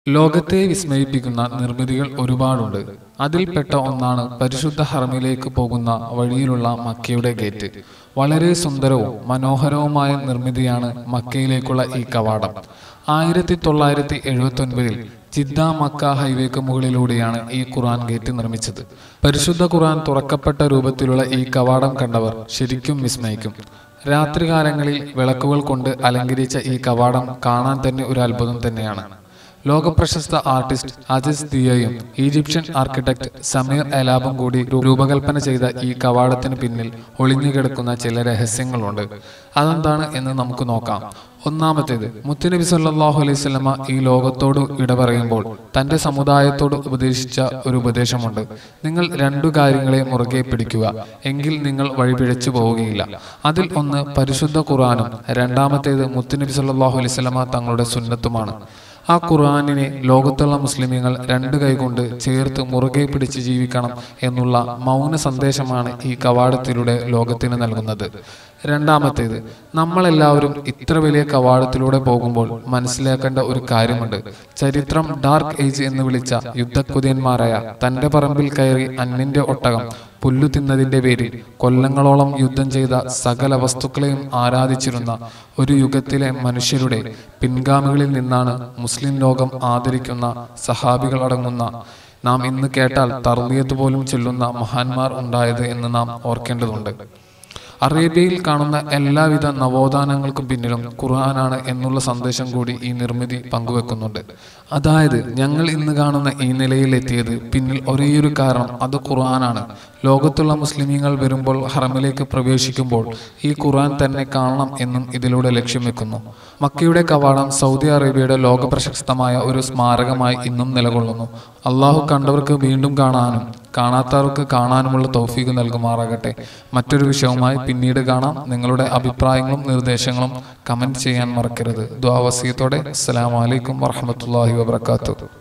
ലോകത്തെ വിസ്മയിപ്പിക്കുന്ന നിർമ്മിതികൾ ഒരുപാടുണ്ട് അതിൽപ്പെട്ട ഒന്നാണ് പരിശുദ്ധ ഹറമിലേക്ക് പോകുന്ന വഴിയിലുള്ള മക്കയുടെ ഗേറ്റ് വളരെ സുന്ദരവും മനോഹരവുമായ നിർമ്മിതിയാണ് മക്കയിലേക്കുള്ള ഈ കവാടം ആയിരത്തി തൊള്ളായിരത്തി എഴുപത്തി ഒൻപതിൽ ജിദ്ദ മക്ക ഹൈവേക്ക് മുകളിലൂടെയാണ് ഈ ഖുർആൻ ഗേറ്റ് നിർമ്മിച്ചത് പരിശുദ്ധ ഖുർആൻ തുറക്കപ്പെട്ട രൂപത്തിലുള്ള ഈ കവാടം കണ്ടവർ ശരിക്കും വിസ്മയിക്കും രാത്രികാലങ്ങളിൽ വിളക്കുകൾ കൊണ്ട് അലങ്കരിച്ച ഈ കവാടം കാണാൻ തന്നെ ഒരു അത്ഭുതം തന്നെയാണ് ലോകപ്രശസ്ത ആർട്ടിസ്റ്റ് അജിസ് ദിയയും ഈജിപ്ഷ്യൻ ആർക്കിടെക്ട് സമീർ എലാബും കൂടി രൂ- രൂപകൽപ്പന ചെയ്ത ഈ കവാടത്തിന് പിന്നിൽ ഒളിഞ്ഞുകിടക്കുന്ന ചില രഹസ്യങ്ങളുണ്ട് അതെന്താണ് എന്ന് നമുക്ക് നോക്കാം ഒന്നാമത്തേത് മുത്തുനബി സല്ലല്ലാഹു അലൈഹി വസല്ലമ ഈ ലോകത്തോട് ഇട പറയുമ്പോൾ തന്റെ സമുദായത്തോട് ഉപദേശിച്ച ഒരു ഉപദേശമുണ്ട് നിങ്ങൾ രണ്ടു കാര്യങ്ങളെ മുറുകെ പിടിക്കുക എങ്കിൽ നിങ്ങൾ വഴിപിഴച്ചു പോവുകയില്ല അതിൽ ഒന്ന് പരിശുദ്ധ ഖുർആനും രണ്ടാമത്തേത് മുത്തുനബി സല്ലല്ലാഹു അലൈഹി വസല്ലമ തങ്ങളുടെ സുന്നത്തുമാണ് ആ ഖുർആാനിനെ ലോകത്തുള്ള മുസ്ലിമീങ്ങൾ രണ്ട് കൈകൊണ്ട് ചേർത്ത് മുറുകെ പിടിച്ച് ജീവിക്കണം എന്നുള്ള മൗന സന്ദേശമാണ് ഈ കവാടത്തിലൂടെ ലോകത്തിന് നൽകുന്നത് രണ്ടാമത്തേത് നമ്മളെല്ലാവരും ഇത്ര വലിയ കവാടത്തിലൂടെ പോകുമ്പോൾ മനസ്സിലാക്കേണ്ട ഒരു കാര്യമുണ്ട് ചരിത്രം ഡാർക്ക് ഏജ് എന്ന് വിളിച്ച യുദ്ധക്കുതിയന്മാരായ തന്റെ പറമ്പിൽ കയറി അന്യന്റെ ഒട്ടകം പുല്ലു തിന്നതിന്റെ പേരിൽ കൊല്ലങ്ങളോളം യുദ്ധം ചെയ്ത സകല വസ്തുക്കളെയും ആരാധിച്ചിരുന്ന ഒരു യുഗത്തിലെ മനുഷ്യരുടെ പിൻഗാമികളിൽ നിന്നാണ് മുസ്ലിം ലോകം ആദരിക്കുന്ന സഹാബികൾ അടങ്ങുന്ന നാം ഇന്ന് കേട്ടാൽ തർലിയത്ത് പോലും ചൊല്ലുന്ന മഹാന്മാർ ഉണ്ടായത് എന്ന് നാം ഓർക്കേണ്ടതുണ്ട് അറേബ്യയിൽ കാണുന്ന എല്ലാവിധ നവോത്ഥാനങ്ങൾക്കും പിന്നിലും ഖുർആനാണ് എന്നുള്ള സന്ദേശം കൂടി ഈ നിർമ്മിതി പങ്കുവെക്കുന്നുണ്ട് അതായത് ഞങ്ങൾ ഇന്ന് കാണുന്ന ഈ നിലയിലെത്തിയത് പിന്നിൽ ഒരേയൊരു കാരണം അത് ഖുർആനാണ് ലോകത്തുള്ള മുസ്ലിമീങ്ങൾ വരുമ്പോൾ ഹറമിലേക്ക് പ്രവേശിക്കുമ്പോൾ ഈ ഖുർആൻ തന്നെ കാണണം എന്നും ഇതിലൂടെ ലക്ഷ്യം വെക്കുന്നു മക്കയുടെ കവാടം സൗദി അറേബ്യയുടെ ലോക പ്രശസ്തമായ ഒരു സ്മാരകമായി ഇന്നും നിലകൊള്ളുന്നു അള്ളാഹു കണ്ടവർക്ക് വീണ്ടും കാണാനും കാണാത്തവർക്ക് കാണാനുമുള്ള തൗഫീഖ് നൽകുമാറാകട്ടെ മറ്റൊരു വിഷയവുമായി പിന്നീട് കാണാം നിങ്ങളുടെ അഭിപ്രായങ്ങളും നിർദ്ദേശങ്ങളും കമന്റ് ചെയ്യാൻ മറക്കരുത് ദ്വാവസീയത്തോടെ അസ്സലാമു അലൈക്കും വറഹമത്തല്ലാഹി വബർക്കാത്തു